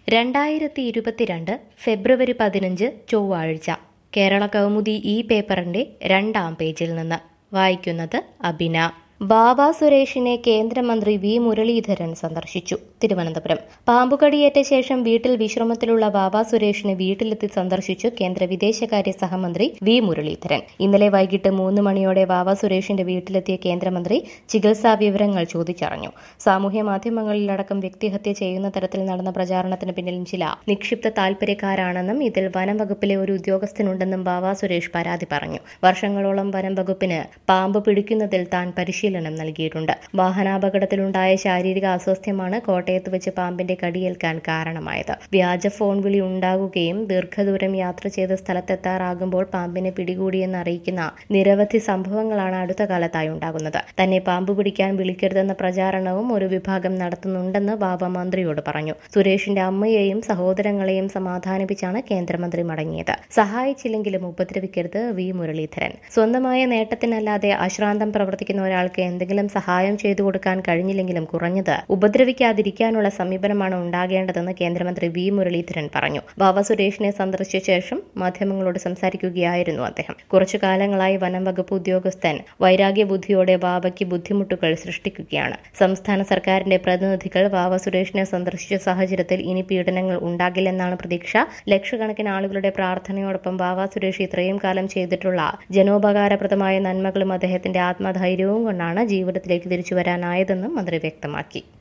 രണ്ടായിരത്തി ഇരുപത്തിരണ്ട് ഫെബ്രുവരി പതിനഞ്ച് ചൊവ്വാഴ്ച കേരള കൗമുദി ഈ പേപ്പറിന്റെ രണ്ടാം പേജിൽ നിന്ന് വായിക്കുന്നത് അബിന ബാബ സുരേഷിനെ കേന്ദ്രമന്ത്രി വി മുരളീധരൻ സന്ദർശിച്ചു തിരുവനന്തപുരം പാമ്പുകടിയേറ്റ ശേഷം വീട്ടിൽ വിശ്രമത്തിലുള്ള ബാബ സുരേഷിനെ വീട്ടിലെത്തി സന്ദർശിച്ചു കേന്ദ്ര വിദേശകാര്യ സഹമന്ത്രി വി മുരളീധരൻ ഇന്നലെ വൈകിട്ട് മൂന്ന് മണിയോടെ ബാബ സുരേഷിന്റെ വീട്ടിലെത്തിയ കേന്ദ്രമന്ത്രി ചികിത്സാ വിവരങ്ങൾ ചോദിച്ചറിഞ്ഞു സാമൂഹ്യ മാധ്യമങ്ങളിലടക്കം വ്യക്തിഹത്യ ചെയ്യുന്ന തരത്തിൽ നടന്ന പ്രചാരണത്തിന് പിന്നിലും ചില നിക്ഷിപ്ത താൽപര്യക്കാരാണെന്നും ഇതിൽ വനം വകുപ്പിലെ ഒരു ഉദ്യോഗസ്ഥനുണ്ടെന്നും ബാബ സുരേഷ് പരാതി പറഞ്ഞു വർഷങ്ങളോളം വനം വകുപ്പിന് പാമ്പ് പിടിക്കുന്നതിൽ താൻ പരിശീലനം നൽകിയിട്ടുണ്ട് വാഹനാപകടത്തിലുണ്ടായ ശാരീരിക അസ്വാസ്ഥ്യമാണ് കോട്ടയത്ത് വെച്ച് പാമ്പിന്റെ കടിയേൽക്കാൻ കാരണമായത് വ്യാജ ഫോൺ വിളി ഉണ്ടാകുകയും ദീർഘദൂരം യാത്ര ചെയ്ത് സ്ഥലത്തെത്താറാകുമ്പോൾ പാമ്പിനെ പിടികൂടിയെന്ന് അറിയിക്കുന്ന നിരവധി സംഭവങ്ങളാണ് അടുത്ത കാലത്തായി ഉണ്ടാകുന്നത് തന്നെ പാമ്പ് പിടിക്കാൻ വിളിക്കരുതെന്ന പ്രചാരണവും ഒരു വിഭാഗം നടത്തുന്നുണ്ടെന്ന് ബാബ മന്ത്രിയോട് പറഞ്ഞു സുരേഷിന്റെ അമ്മയെയും സഹോദരങ്ങളെയും സമാധാനിപ്പിച്ചാണ് കേന്ദ്രമന്ത്രി മടങ്ങിയത് സഹായിച്ചില്ലെങ്കിലും ഉപദ്രവിക്കരുത് വി മുരളീധരൻ സ്വന്തമായ നേട്ടത്തിനല്ലാതെ അശ്രാന്തം പ്രവർത്തിക്കുന്ന ഒരാൾക്ക് എന്തെങ്കിലും സഹായം ചെയ്തു കൊടുക്കാൻ കഴിഞ്ഞില്ലെങ്കിലും കുറഞ്ഞത് ഉപദ്രവിക്കാതിരിക്കാനുള്ള സമീപനമാണ് ഉണ്ടാകേണ്ടതെന്ന് കേന്ദ്രമന്ത്രി വി മുരളീധരൻ പറഞ്ഞു ബാബ സുരേഷിനെ സന്ദർശിച്ച ശേഷം മാധ്യമങ്ങളോട് സംസാരിക്കുകയായിരുന്നു അദ്ദേഹം കുറച്ചു കാലങ്ങളായി വനം വകുപ്പ് ഉദ്യോഗസ്ഥൻ വൈരാഗ്യ ബുദ്ധിയോടെ ബാബയ്ക്ക് ബുദ്ധിമുട്ടുകൾ സൃഷ്ടിക്കുകയാണ് സംസ്ഥാന സർക്കാരിന്റെ പ്രതിനിധികൾ ബാബ സുരേഷിനെ സന്ദർശിച്ച സാഹചര്യത്തിൽ ഇനി പീഡനങ്ങൾ ഉണ്ടാകില്ലെന്നാണ് പ്രതീക്ഷ ലക്ഷക്കണക്കിന് ആളുകളുടെ പ്രാർത്ഥനയോടൊപ്പം ബാബ സുരേഷ് ഇത്രയും കാലം ചെയ്തിട്ടുള്ള ജനോപകാരപ്രദമായ നന്മകളും അദ്ദേഹത്തിന്റെ ആത്മധൈര്യവും കൊണ്ടാണ് ജീവിതത്തിലേക്ക് തിരിച്ചു വരാനായതെന്നും മന്ത്രി വ്യക്തമാക്കി